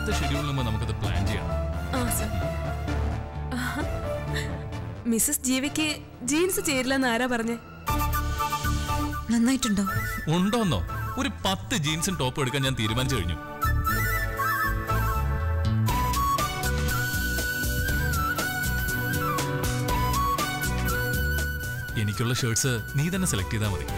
അടുത്ത ഷെഡ്യൂളിന് മുമ്പ് നമുക്കത് പ്ലാൻ ചെയ്യണം ആ സർ ആഹാ. മിസ്സസ് ജീവയ്ക്ക് ജീൻസ് ചേരില്ലെന്ന് ആരാ പറഞ്ഞേ നന്നായിട്ടുണ്ടോ ഉണ്ടോന്നോ ഒരു പത്ത് ജീൻസും ടോപ്പും എടുക്കാൻ ഞാൻ തീരുമാനിച്ചു കഴിഞ്ഞു എനിക്കുള്ള ഷർട്ട്സ് നീ തന്നെ സെലക്ട് ചെയ്താൽ മതി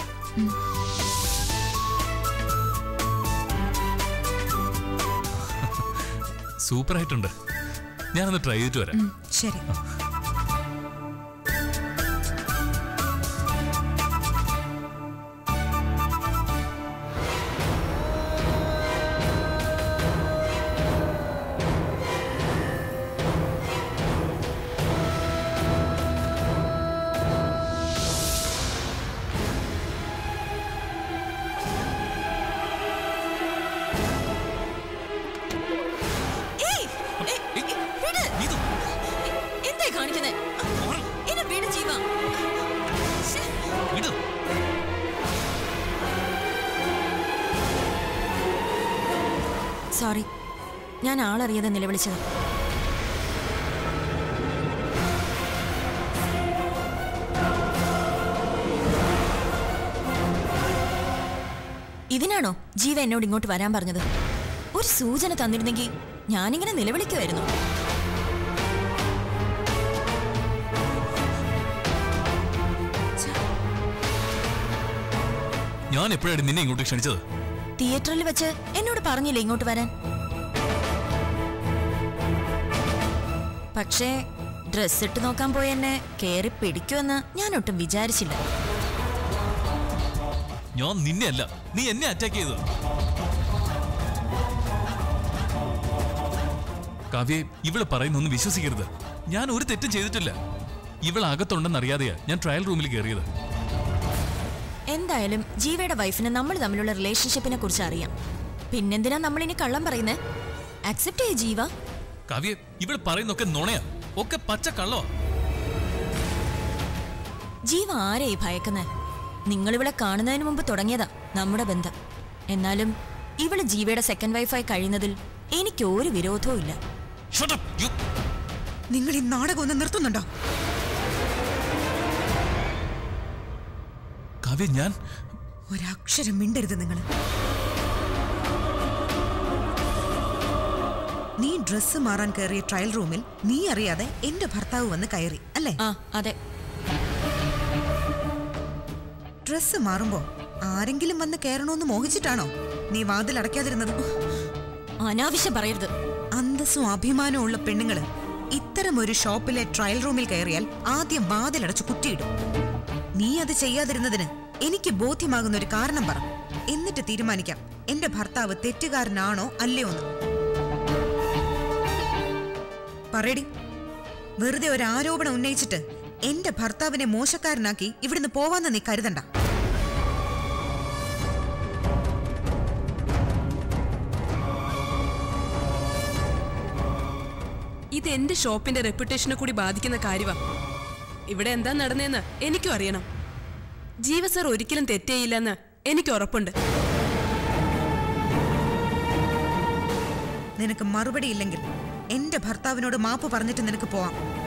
സൂപ്പർ ആയിട്ടുണ്ട് ഞാനൊന്ന് ട്രൈ ചെയ്തിട്ട് വരാം ഉം, ശരി ഏയ്, ഏയ്, ഏയ്, വിട്. നീതു, എന്തായി കാണിക്കുന്നെ? എന്നെ വിട് ജീവ. ശ്ശേ. വിട്. സോറി ഞാൻ ആളറിയാതെ നിലവിളിച്ചത് ഇതിനാണോ ജീവ എന്നോട് ഇങ്ങോട്ട് വരാൻ പറഞ്ഞത് ഒരു സൂചന തന്നിരുന്നെങ്കിൽ ഞാനിങ്ങനെ നിലവിളിക്കുമായിരുന്നു ഞാൻ എപ്പോഴാണ് നിന്നെ ഇങ്ങോട്ട് ക്ഷണിച്ചത് തിയേറ്ററിൽ വെച്ച് എന്നോട് പറഞ്ഞില്ലേ ഇങ്ങോട്ട് വരാൻ പക്ഷേ ഡ്രസ് ഇട്ട് നോക്കാൻ പോയി എന്നെ കയറി പിടിക്കുമെന്ന് ഞാൻ ഒട്ടും വിചാരിച്ചില്ല ഞാൻ നിന്നെ അല്ല നീ എന്നെ അറ്റാക്ക് ചെയ്തത് കാവ്യെ ഇവള് പറയുന്നൊന്നും വിശ്വസിക്കരുത് ഞാൻ ഒരു തെറ്റും ചെയ്തിട്ടില്ല ഇവൾ അകത്തുണ്ടെന്ന് അറിയാതെയാ ഞാൻ ട്രയൽ റൂമിൽ കയറിയത് എന്തായാലും ജീവയുടെ വൈഫിന് നമ്മൾ തമ്മിലുള്ള റിലേഷൻഷിപ്പിനെ കുറിച്ച് അറിയാം പിന്നെന്തിനാ നമ്മൾ ഇനി കള്ളം പറയുന്നേ അക്സെപ്റ്റ് ചെയ്യ ജീവ കാവ്യെ ഇവൾ പറയുന്നൊക്കെ നുണയാ ഒക്കെ പച്ച കള്ളോ ജീവ ആരെയായി ഭയക്കുന്നേ നിങ്ങളിവിടെ കാണുന്നതിന് മുമ്പ് തുടങ്ങിയതാ നമ്മുടെ ബന്ധം എന്നാലും ഇവള് ജീവയുടെ സെക്കൻഡ് വൈഫായി കഴിയുന്നതിൽ എനിക്ക് ഒരു വിരോധവും ഇല്ല നിങ്ങൾ ഈ നാടകം ഒന്ന് നിർത്തുന്നുണ്ടോ കാവ്യ ഞാൻ ഒരക്ഷരം മിണ്ടരുത് നിങ്ങൾ നീ ഡ്രസ്സ് മാറാൻ കയറിയ ട്രയൽ റൂമിൽ നീ അറിയാതെ എന്റെ ഭർത്താവ് വന്ന് കയറി അല്ലേ ആ അതെ ഡ്രസ്സ് മാറുമ്പോ ആരെങ്കിലും വന്ന് കയറണോന്ന് മോഹിച്ചിട്ടാണോ നീ വാതിൽ അടയ്ക്കാതിരുന്നത് അനാവശ്യം പറയരുത് അന്തസ്സും അഭിമാനവും ഉള്ള പെണ്ണുങ്ങള് ഇത്തരം ഒരു ഷോപ്പിലെ ട്രയൽ റൂമിൽ കയറിയാൽ ആദ്യം വാതിലടച്ച് കുറ്റിയിടും നീ അത് ചെയ്യാതിരുന്നതിന് എനിക്ക് ബോധ്യമാകുന്ന ഒരു കാരണം പറ എന്നിട്ട് തീരുമാനിക്കാം എന്റെ ഭർത്താവ് തെറ്റുകാരനാണോ അല്ലയോ എന്ന് പറയടി വെറുതെ ഒരു ആരോപണം ഉന്നയിച്ചിട്ട് എന്റെ ഭർത്താവിനെ മോശക്കാരനാക്കി ഇവിടുന്ന് പോവാന്ന് നീ കരുതണ്ട ഇത് എന്റെ ഷോപ്പിന്റെ റെപ്യൂട്ടേഷനെ കൂടി ബാധിക്കുന്ന കാര്യമാ ഇവിടെ എന്താ നടന്നതെന്ന് എനിക്കും അറിയണം ജീവ സർ ഒരിക്കലും തെറ്റേയില്ലെന്ന് എനിക്ക് ഉറപ്പുണ്ട് നിനക്ക് മറുപടി ഇല്ലെങ്കിൽ എന്റെ ഭർത്താവിനോട് മാപ്പ് പറഞ്ഞിട്ട് നിനക്ക് പോവാം